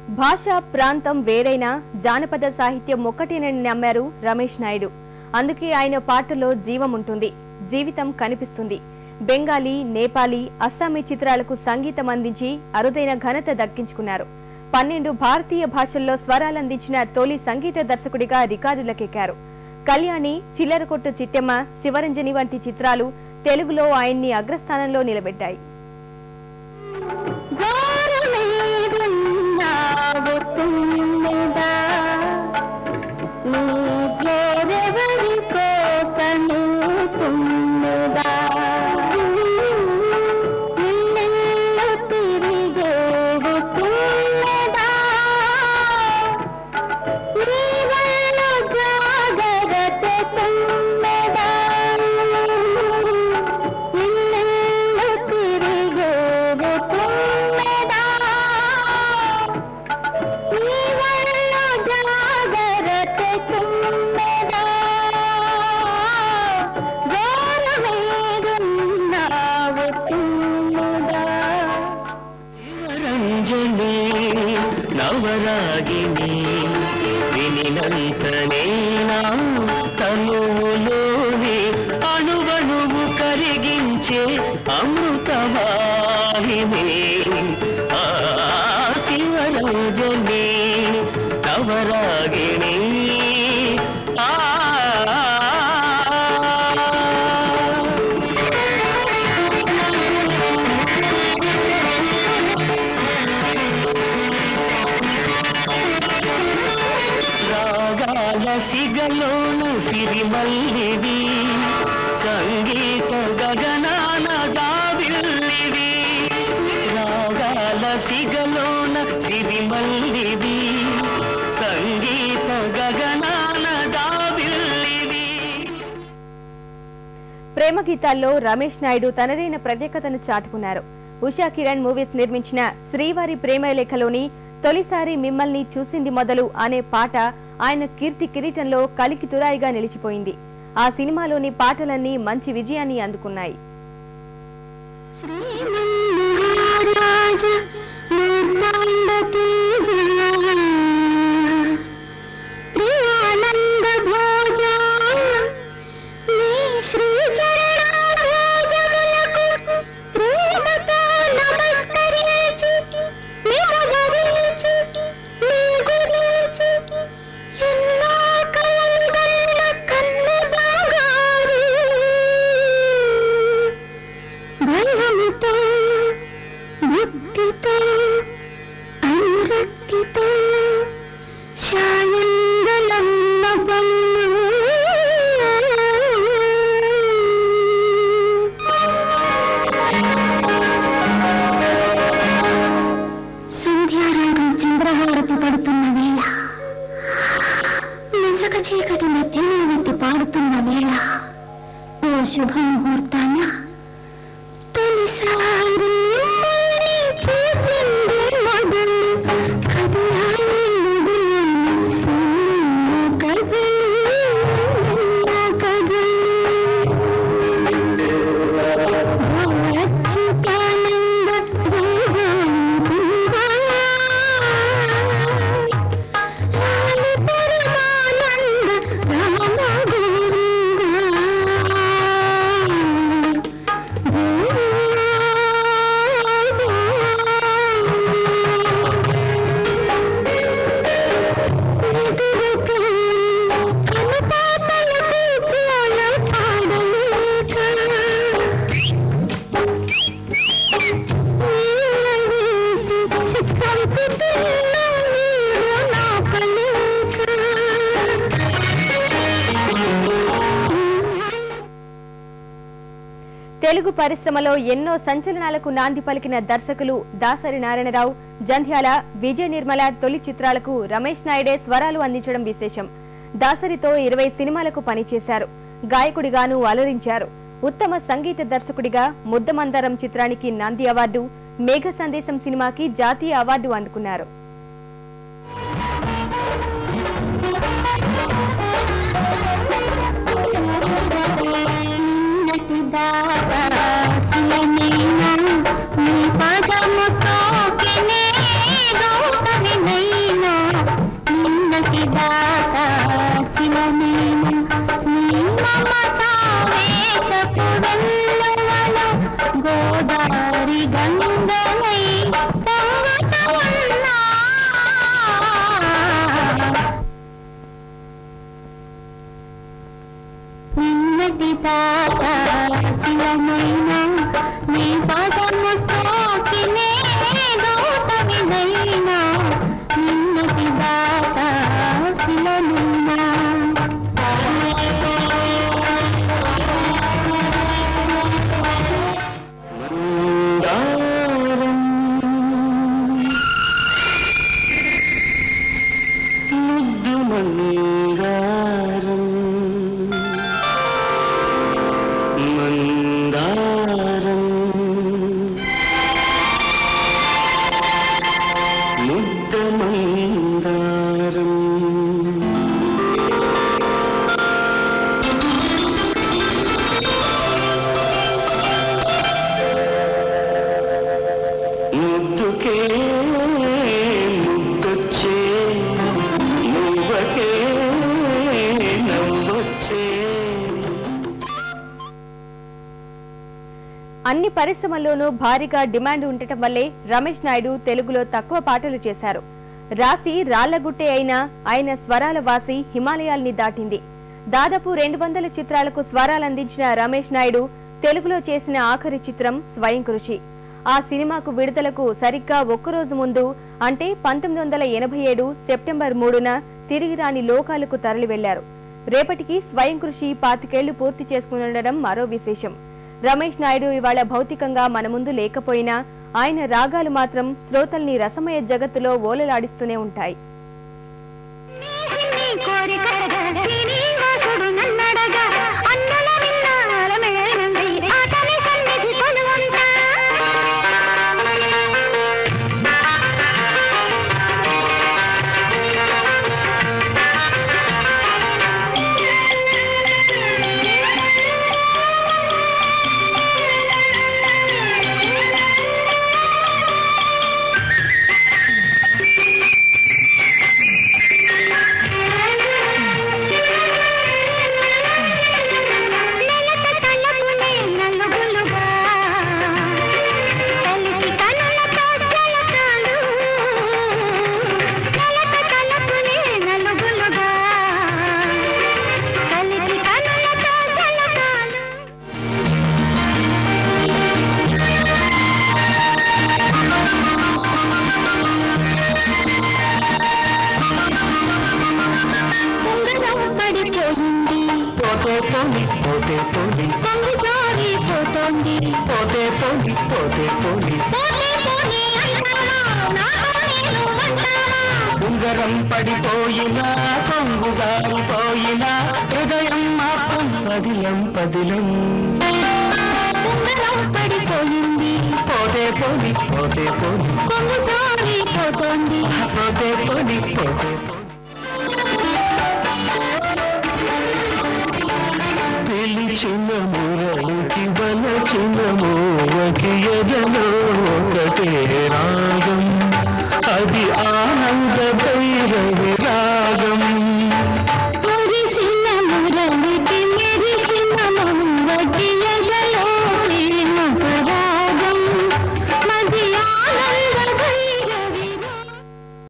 భాష ప్రాంతం వేరైనా జానపద సాహిత్యం ఒక్కటేనని నమ్మారు రమేష్ నాయుడు అందుకే ఆయన పాటలో జీవం ఉంటుంది జీవితం కనిపిస్తుంది బెంగాలీ నేపాలీ అస్సామీ చిత్రాలకు సంగీతం అందించి అరుదైన ఘనత దక్కించుకున్నారు పన్నెండు భారతీయ భాషల్లో స్వరాలందించిన తొలి సంగీత దర్శకుడిగా రికార్డులకెక్కారు కళ్యాణి చిల్లరకొట్టు చిట్టెమ్మ శివరంజని వంటి చిత్రాలు తెలుగులో ఆయన్ని అగ్రస్థానంలో నిలబెట్టాయి గోరమేదున్నావు తుమ్మెదా నీ చేరెవరి కోసమే తుమ్మెదా ఇల్లెల్లు తిరిగేవు తుమ్మెదా నీ వల్ల జాగరత తుమ్మెదా ఇల్లెల్లు తిరిగేవు తుమ్మెదా నీ వల్ల జాగరత తుమ్మెదా గోరవేదున్నావు తుమ్మెదా రంజని నవరాగిని వినినంతనేనా తనువులోని అణువణువు కరిగించే అమృతవాహిని ఆ శివరంజని నవరాగిని ఆ రాగాల సిగలోను సిరిమల్లిది సంగీత గగనాన దావిల్లిది రాగాల సిగలోన సిరిమల్లిది సంగీత గగనాన దావిల్లిది ప్రేమ గీతాల్లో రమేష్ నాయుడు తనదైన ప్రత్యేకతను చాటుకున్నారు ఉషా కిరణ్ మూవీస్ నిర్మించిన శ్రీవారి ప్రేమ లేఖలోని తొలిసారి మిమ్మల్ని చూసింది మొదలు అనే పాట ఆయన కీర్తి కిరీటంలో కలికి తురాయిగా నిలిచిపోయింది ఆ సినిమాలోని పాటలన్నీ మంచి విజయాన్ని అందుకున్నాయి శ్రీమన్మహారాజ నిర్మాండతేజ ప్రియానంద భోజ నీ శ్రీచరణాభోజములకు ప్రేమతో నమస్కరించి నిమగరించి నీ గురించి ఎన్నో కలలుగల్ల కన్ను బంగారు భయముతో భక్తితో అనురక్తితో శాయంగలన్నబల్లు సంధ్యారాగం చంద్రహారతి పడుతున్న వేళ నిజక చీకటి మధ్య వెత్తి పాడుతున్న వేళ ఓ శుభముహూర్తాన తొలిసారి మిమ్మల్ని చూసింది మొదలు కదలాలి మొదలు కదలి కదలి అచ్యుతానంద దేవానంద లాలి పరమానంద రామ తెలుగు పరిశ్రమలో ఎన్నో సంచలనాలకు నాంది పలికిన దర్శకులు దాసరి నారాయణరావు జంధ్యాల విజయ నిర్మల తొలి చిత్రాలకు రమేష్ నాయుడే స్వరాలు అందించడం విశేషం దాసరితో ఇరవై సినిమాలకు పనిచేశారు గాయకుడిగాను అలరించారు ఉత్తమ సంగీత దర్శకుడిగా ముద్దమందరం చిత్రానికి నంది అవార్డు మేఘ సందేశం సినిమాకి జాతీయ అవార్డు అందుకున్నారు నిన్నటి దాకా శిలనైనా నీ పదము సోకినే గౌతమినై ముద్దమందారం ముద్దుకే ముద్దొచ్చే నువ్వకే నవ్వొచ్చే అన్ని పరిశ్రమల్లోనూ భారీగా డిమాండ్ ఉండటం వల్లే రమేష్ నాయుడు తెలుగులో తక్కువ పాటలు చేశారు రాసి రాళ్లగుట్టే అయినా ఆయన స్వరాల వాసి హిమాలయాల్ని దాటింది దాదాపు రెండు వందల చిత్రాలకు స్వరాలందించిన రమేష్ నాయుడు తెలుగులో చేసిన ఆఖరి చిత్రం స్వయం కృషి ఆ సినిమాకు విడుదలకు సరిగ్గా ఒక్కరోజు ముందు అంటే పంతొమ్మిది వందల ఎనభై ఏడు సెప్టెంబర్ మూడున తిరిగి రాని లోకాలకు తరలి వెళ్లారు రేపటికి స్వయం కృషి పాతికేళ్లు పూర్తి చేసుకునుండడం మరో విశేషం రమేష్ నాయుడు ఇవాళ భౌతికంగా మన ముందు లేకపోయినా ఆయన రాగాలు మాత్రం శ్రోతల్ని రసమయ జగత్తులో ఓలలాడిస్తూనే ఉంటాయి నీ కోరికగా శ్రీనివాసుడు నన్నడగా అన్నల విన్నాల మేళండి అతని సన్నిధి కొలువంతా నెలత తలపునే నలుగులుగా కలిసి కనులతో జలకాలు నెలత తలపునే నలుగులుగా కలిసి కనులతో జలకాలు ఉంగరం పడిపోయింది పోతే పోలి పోతే పోలి కొంగు జారిపోతోంది పోతే పోలి పోతే పోలి పోతే పోనీ అంటావా నాతో నేను అంటావా ఉంగరం పడిపోయినా కొంగు జారిపోయినా హృదయం మాత్రం పదిలం పదిలం ఉంగరం పడిపోయింది పోతే పోలి పోతే పోలి కొంగు జారిపోతోంది పోతే పోలి పోతే పోలి పిలిచిన మురళికి వలచిన మోవకి ఎదలో ఒకటే రాగం అది ఆనంద భైరవి రాగం